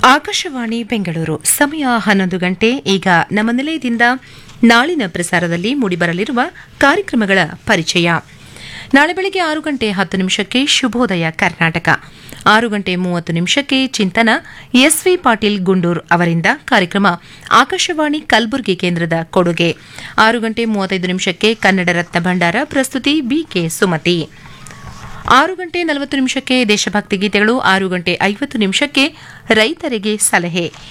ಆಕಾಶವಾಣಿ ಬೆಂಗಳೂರು ಸಮಯ ಹನ್ನೊಂದು ಗಂಟೆ ಈಗ ನಮ್ಮ ನಿಲಯದಿಂದ ನಾಳಿನ ಪ್ರಸಾರದಲ್ಲಿ ಮೂಡಿಬರಲಿರುವ ಕಾರ್ಯಕ್ರಮಗಳ ಪರಿಚಯ ನಾಳೆ ಬೆಳಗ್ಗೆ ಆರು ಗಂಟೆ ಹತ್ತು ನಿಮಿಷಕ್ಕೆ ಶುಭೋದಯ ಕರ್ನಾಟಕ ಆರು ಗಂಟೆ ಮೂವತ್ತು ನಿಮಿಷಕ್ಕೆ ಚಿಂತನ ಎಸ್ವಿ ಪಾಟೀಲ್ ಗುಂಡೂರ್ ಅವರಿಂದ ಕಾರ್ಯಕ್ರಮ ಆಕಾಶವಾಣಿ ಕಲಬುರಗಿ ಕೇಂದ್ರದ ಕೊಡುಗೆ ಆರು ಗಂಟೆ ಮೂವತ್ತೈದು ನಿಮಿಷಕ್ಕೆ ಕನ್ನಡ ರತ್ನ ಭಂಡಾರ ಪ್ರಸ್ತುತಿ ಬಿಕೆ ಸುಮತಿ ಆರು ಗಂಟೆ ನಲವತ್ತು ನಿಮಿಷಕ್ಕೆ ದೇಶಭಕ್ತಿ ಗೀತೆಗಳು ಆರು ಗಂಟೆ ಐವತ್ತು ನಿಮಿಷಕ್ಕೆ ರೈತರಿಗೆ ಸಲಹೆ